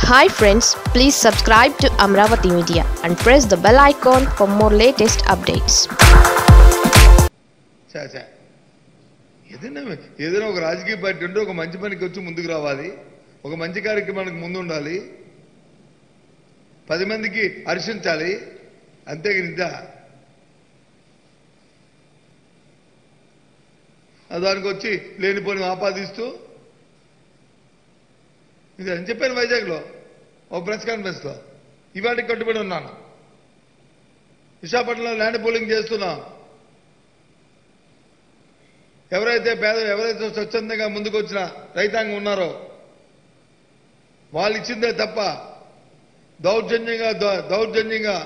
Hi friends please subscribe to Amaravati media and press the bell icon for more latest updates చాచా ఏదైనా ఏదైనా ఒక రాజకీయ పార్టీ ఉంటే ఒక మంచి పనికి వచ్చి ముందుకు రావాలి ఒక మంచి కార్యక్రమానికి ముందు ఉండాలి పది మందికి హర్షించాలి అంతే నిద్ద దానికి వచ్చి లేనిపోని ఆపాదిస్తూ ఇది అని చెప్పాను వైజాగ్లో ఒక ప్రెస్ కాన్ఫరెన్స్లో ఇవాటికి కట్టుబడి ఉన్నాను విశాఖపట్నంలో ల్యాండ్ పూలింగ్ చేస్తున్నాం ఎవరైతే పేద ఎవరైతే స్వచ్ఛందంగా ముందుకు వచ్చిన రైతాంగం ఉన్నారో వాళ్ళు ఇచ్చిందే తప్ప దౌర్జన్యంగా దౌ- దౌర్జన్యంగా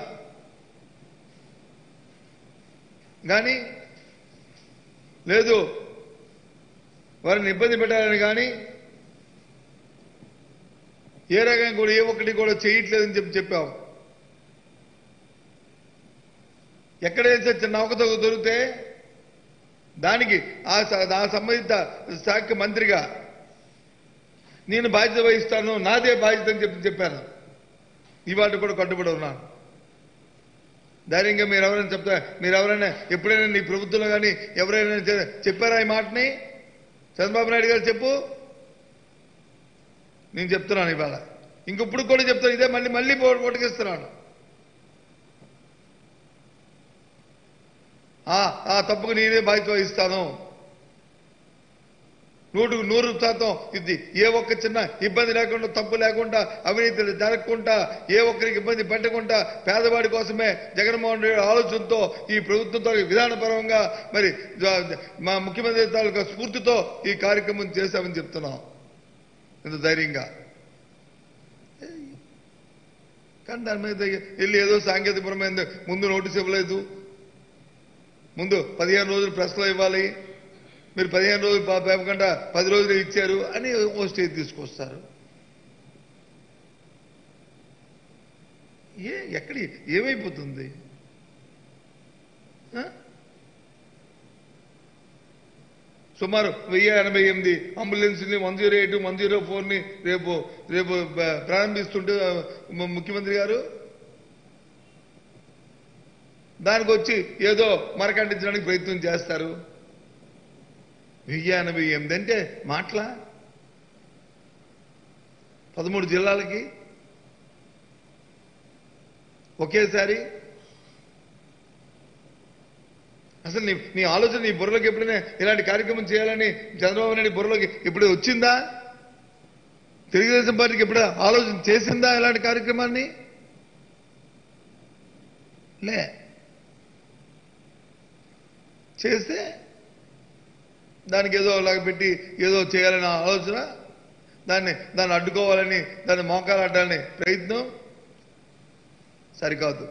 కానీ లేదు వారిని ఇబ్బంది పెట్టాలని కానీ ఏ రకంగా కూడా ఏ ఒక్కటి కూడా చేయట్లేదని చెప్పి చెప్పాం ఎక్కడైతే చిన్న అవకతవక దొరికితే దానికి ఆ స- ఆ సంబంధిత శాఖ మంత్రిగా నేను బాధ్యత వహిస్తాను నాదే బాధ్యత అని చెప్పి చెప్పాను ఇవాటి కూడా కట్టుబడి ఉన్నాను ధైర్యంగా మీరు ఎవరైనా చెప్తా మీరు ఎవరైనా ఎప్పుడైనా నీ ప్రభుత్వంలో కానీ ఎవరైనా చె- చెప్పారా ఈ మాటని చంద్రబాబు నాయుడు గారు చెప్పు నేను చెప్తున్నాను ఇవాళ ఇంకొప్పుడు కూడా చెప్తాను ఇదే మళ్ళీ మళ్ళీ పొటకిస్తున్నాను ఆ ఆ తప్పుకు నేనే బాధ్యత వహిస్తాను నూటుకు నూరు శాతం ఇది ఏ ఒక్క చిన్న ఇబ్బంది లేకుండా తప్పు లేకుండా అవినీతి జరగకుండా ఏ ఒక్కరికి ఇబ్బంది పెట్టకుండా పేదవాడి కోసమే జగన్మోహన్ రెడ్డి ఆలోచనతో ఈ ప్రభుత్వంతో విధానపరంగా మరి జ- మా ముఖ్యమంత్రి తాలూకా స్ఫూర్తితో ఈ కార్యక్రమం చేశామని చెప్తున్నాం ఇంత ధైర్యంగా కానీ దాని మీద వెళ్ళి ఏదో సాంకేతికపరమైన ముందు నోటీస్ ఇవ్వలేదు ముందు పదిహేను రోజులు ప్రెస్లో ఇవ్వాలి మీరు పదిహేను రోజులు పా- పేపకుండా పది రోజులు ఇచ్చారు అని ఓ స్టేజ్ తీసుకొస్తారు ఏ ఎక్కడి ఏమైపోతుంది ఆ? సుమారు వెయ్యి ఎనభై ఎనిమిది అంబులెన్స్ని one zero eight one zero ఫోర్ని రేపు రేపు బ- ప్రారంభిస్తుంటే ఆ, ము- ముఖ్యమంత్రి గారు దానికి వచ్చి ఏదో మరకంటించడానికి ప్రయత్నం చేస్తారు వెయ్యి ఎనభై ఎనిమిది అంటే మాటలా పదమూడు జిల్లాలకి ఒకేసారి అసలు నీ నీ ఆలోచన నీ బుర్రలోకి ఎప్పుడైనా ఇలాంటి కార్యక్రమం చేయాలని చంద్రబాబు నాయుడు బుర్రలోకి ఎప్పుడు వచ్చిందా తెలుగుదేశం పార్టీకి ఎప్పుడు ఆలోచన చేసిందా ఇలాంటి కార్యక్రమాన్ని లే చేస్తే దానికి ఏదో అలాగ పెట్టి ఏదో చేయాలనే ఆలోచన దాన్ని దాన్ని అడ్డుకోవాలని దాన్ని మోకాలాడాలని ప్రయత్నం సరికాదు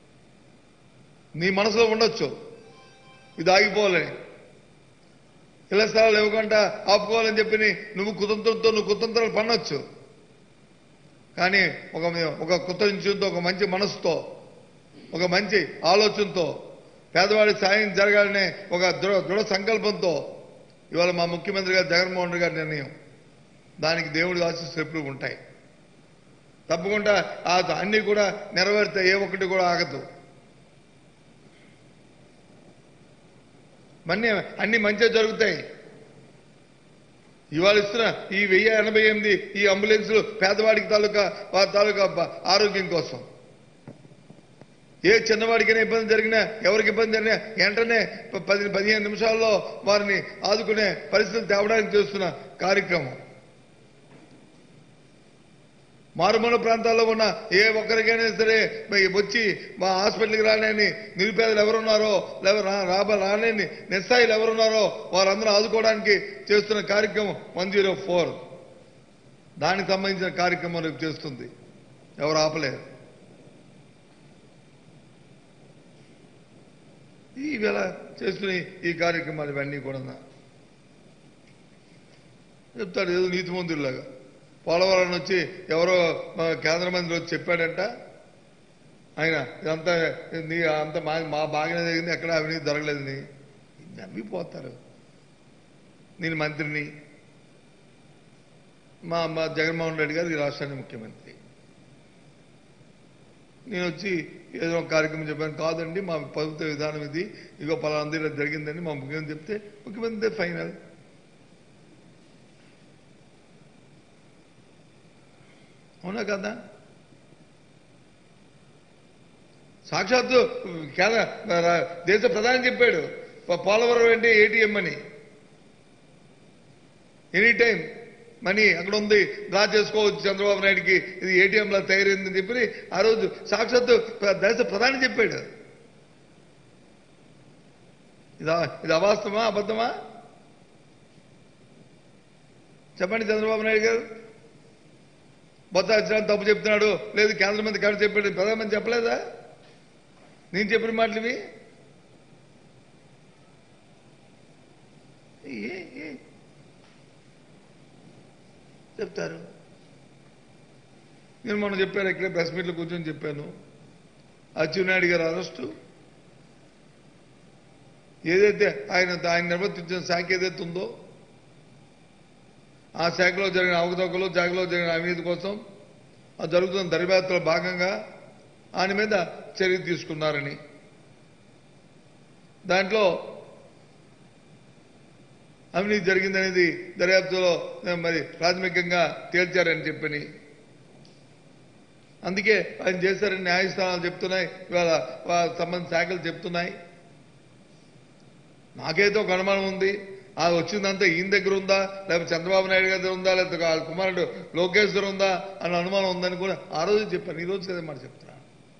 నీ మనసులో ఉండొచ్చు ఇది ఆగిపోవాలని ఇళ్ల స్థలాలు ఇవ్వకుండా ఆపుకోవాలని చెప్పి నీ- నువ్వు కుతంత్రంతో నువ్వు కుతంత్రాలు పన్నొచ్చు కానీ ఒక ఒక కృతజ్ఞతతో ఒక మంచి మనసుతో ఒక మంచి ఆలోచనతో పేదవాడి సాయం జరగాలనే ఒక దృఢ దృఢ సంకల్పంతో ఇవాళ మా ముఖ్యమంత్రి గారు జగన్మోహన్ రెడ్డి గారి నిర్ణయం దానికి దేవుడి ఆశీస్సులు ఎప్పుడు ఉంటాయి తప్పకుండా ఆ అన్ని కూడా నెరవేరితే ఏ ఒక్కటి కూడా ఆగదు మన్ని అన్ని మంచిగా జరుగుతాయి ఇవాళ ఇస్తున్న ఈ వెయ్యి ఎనభై ఎనిమిది ఈ అంబులెన్సులు పేదవాడికి తాలూకా వారి తాలూకా బ- ఆరోగ్యం కోసం ఏ చిన్నవాడికైనా ఇబ్బంది జరిగినా ఎవరికి ఇబ్బంది జరిగినా వెంటనే ప- పది పదిహేను నిమిషాల్లో వారిని ఆదుకునే పరిస్థితులు తేవడానికి చేస్తున్న కార్యక్రమం మారుమూల ప్రాంతాల్లో ఉన్న ఏ ఒక్కరికైనా సరే మరి వచ్చి మా హాస్పిటల్కి రాలేని నిరుపేదలు ఎవరున్నారో లేవ రా- రాబ రాలేని నిస్సాయిలు ఎవరున్నారో వారందరూ ఆదుకోవడానికి చేస్తున్న కార్యక్రమం వన్ జీరో ఫోర్ దానికి సంబంధించిన కార్యక్రమం రేపు చేస్తుంది ఎవరు ఆపలేరు ఈ వేళ చేస్తున్న ఈ కార్యక్రమాలు ఇవన్నీ కూడా చెప్తాడు ఏదో నీతి మంత్రులాగా పోలవరం వచ్చి ఎవరో మా కేంద్ర మంత్రి వచ్చి చెప్పాడంట ఆయన ఇదంతా నీ అంత మా మా బాగానే జరిగింది ఎక్కడ అవినీతి జరగలేదని నమ్మిపోతారు నేను మంత్రిని మా మా జగన్మోహన్ రెడ్డి గారు ఈ రాష్ట్రానికి ముఖ్యమంత్రి నేను వచ్చి ఏదో ఒక కార్యక్రమం చెప్పాను కాదండి మా ప్రభుత్వ విధానం ఇది ఇగో పలానా ఇలా జరిగిందని మా ముఖ్యమంత్రి చెప్తే ముఖ్యమంత్రి ఫైనల్ అవునా కదా సాక్షాత్తు కేంద్ర రా- దేశ ప్రధాని చెప్పాడు ప- పోలవరం అంటే ఏటీఎం అని ఎనీ టైం మనీ అక్కడ ఉంది డ్రా చేసుకోవచ్చు చంద్రబాబు నాయుడికి ఇది ఏటీఎం లా తయారైందని చెప్పి ఆ రోజు సాక్షాత్తు ప్ర- దేశ ప్రధాని చెప్పాడు ఇది అ- ఇది అవాస్తవమా అబద్ధమా చెప్పండి చంద్రబాబు నాయుడు గారు బొత్స వచ్చిన తప్పు చెప్తున్నాడు లేదు కేంద్ర మంత్రి కాదు చెప్పాడు ప్రధానమంత్రి చెప్పలేదా నేను చెప్పిన మాటలు ఇవి ఏ ఏ చెప్తారు నేను మొన్న చెప్పాను ఇక్కడే ప్రెస్ మీట్లో కూర్చొని చెప్పాను అచ్చెన్నాయుడు గారు అరెస్టు ఏదైతే ఆయన ఆయన నిర్వర్తించిన శాఖ ఏదైతే ఉందో ఆ శాఖలో జరిగిన అవకతవకలు శాఖలో జరిగిన అవినీతి కోసం ఆ జరుగుతున్న దర్యాప్తులో భాగంగా ఆయన మీద చర్య తీసుకున్నారని దాంట్లో అవినీతి జరిగిందనేది దర్యాప్తులో మరి ప్రాథమికంగా తేల్చారని చెప్పని అందుకే ఆయన చేశారని న్యాయస్థానాలు చెప్తున్నాయి ఇవాళ వా- సంబంధిత శాఖలు చెప్తున్నాయి నాకైతే ఒక అనుమానం ఉంది ఆ వచ్చిందంతా ఈయన దగ్గర ఉందా లేకపోతే చంద్రబాబు నాయుడు గారి దగ్గర ఉందా లేకపోతే వాళ్ళ కుమారుడు లోకేష్ దగ్గర ఉందా అన్న అనుమానం ఉందని కూడా ఆ రోజు చెప్పాను ఈ రోజు కదా మాట చెప్తున్నా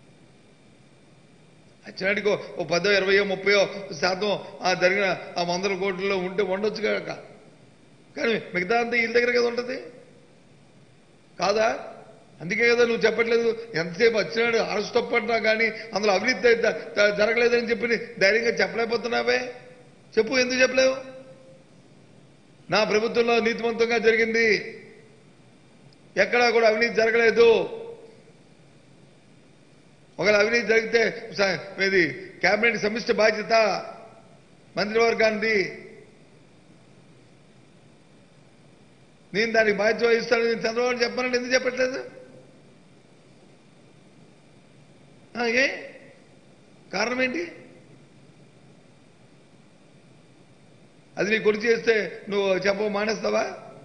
వచ్చినాటికి ఓ పదో ఇరవయో ముప్పయో శాతం ఆ జరిగిన ఆ వందల కోట్లలో ఉంటే ఉండొచ్చు కాక కానీ మిగతా అంతా వీళ్ళ దగ్గర కదా ఉంటుంది కాదా అందుకే కదా నువ్వు చెప్పట్లేదు ఎంతసేపు వచ్చినాడు అరెస్ట్ తప్పంటున్నా కానీ అందులో అవినీతి అయితే త- జరగలేదని చెప్పి ధైర్యంగా చెప్పలేకపోతున్నావే చెప్పు ఎందుకు చెప్పలేవు నా ప్రభుత్వంలో నీతివంతంగా జరిగింది ఎక్కడా కూడా అవినీతి జరగలేదు ఒకవేళ అవినీతి జరిగితే స- ఇది కేబినెట్ సమిష్టి బాధ్యత మంత్రివర్గానికి నేను దానికి బాధ్యత వహిస్తాను నేను చంద్రబాబు చెప్పానంటే ఎందుకు చెప్పట్లేదు ఆ, ఏ కారణం ఏంటి అది నీ కొడుకు చేస్తే నువ్వు చెప్ప మానేస్తావా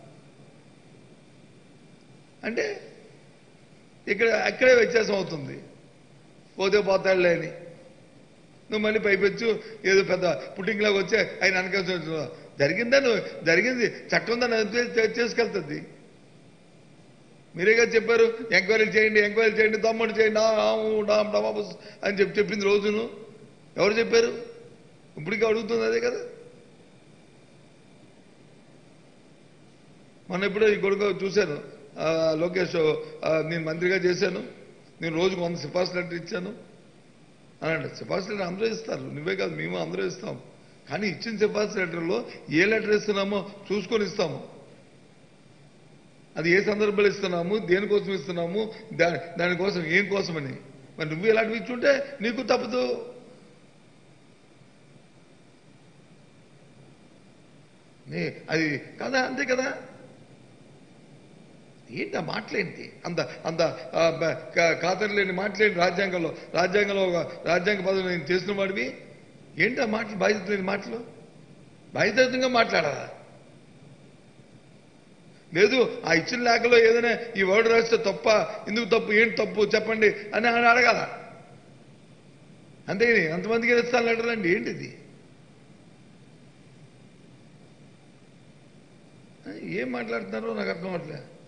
అంటే ఇక్కడ అక్కడే వ్యత్యాసం అవుతుంది పోతే పోతాడులే అని నువ్వు మళ్ళీ పైపెచ్చు ఏదో పెద్ద పుట్టింగ్లాగా వచ్చి ఆయన అనకాల్సి జరిగిందా నువ్వు జరిగింది చట్టం దాన్ని అంతే చే- చేసుకెళ్తుంది మీరే కదా చెప్పారు ఎంక్వైరీలు చేయండి ఎంక్వైరీలు చేయండి తమ్ముడు చేయండి ఆ, ఆ, ఊ, డామ్, డమాబస్ అని చెప్పి చెప్పింది రోజును ఎవరు చెప్పారు ఇప్పటికీ అడుగుతుంది అదే కదా మొన్న ఎప్పుడో ఈ కొడుకు చూశాను ఆ, లోకేష్ ఆ, నేను మంత్రిగా చేశాను నేను రోజుకు వంద సిఫార్సు లెటర్ ఇచ్చాను అనండి సిఫార్సు లెటర్ అందరూ ఇస్తారు నువ్వే కాదు మేము అందరూ ఇస్తాం కానీ ఇచ్చిన సిఫార్సు లెటర్లో ఏ లెటర్ ఇస్తున్నామో చూసుకొని ఇస్తాము అది ఏ సందర్భంలో ఇస్తున్నాము దేనికోసం ఇస్తున్నాము దా దానికోసం ఏం కోసమని మరి నువ్వు ఇలాంటివి ఇచ్చుంటే నీకు తప్పదు నీ అది కదా అంతే కదా ఏంటి ఆ మాటలేంటి అంత అంత ఆ, బ- కా- ఖాతరు లేని మాటలేంటి రాజ్యాంగంలో రాజ్యాంగంలో ఒక రాజ్యాంగ పదవి నేను చేసిన వాడివి ఏంటి ఆ మాటలు బాధ్యత లేని మాటలు బాధ్యతంగా మాట్లాడాలా లేదు ఆ ఇచ్చిన లేఖలో ఏదైనా ఈ వర్డ్ రాస్తే తప్ప ఎందుకు తప్పు ఏంటి తప్పు చెప్పండి అని ఆయన అడగాల అంతేగాని ఎంతమందికి ఇస్తాను లెటర్లు అండి ఏంటిది ఏం మాట్లాడుతున్నారో నాకు అర్థం అవట్లే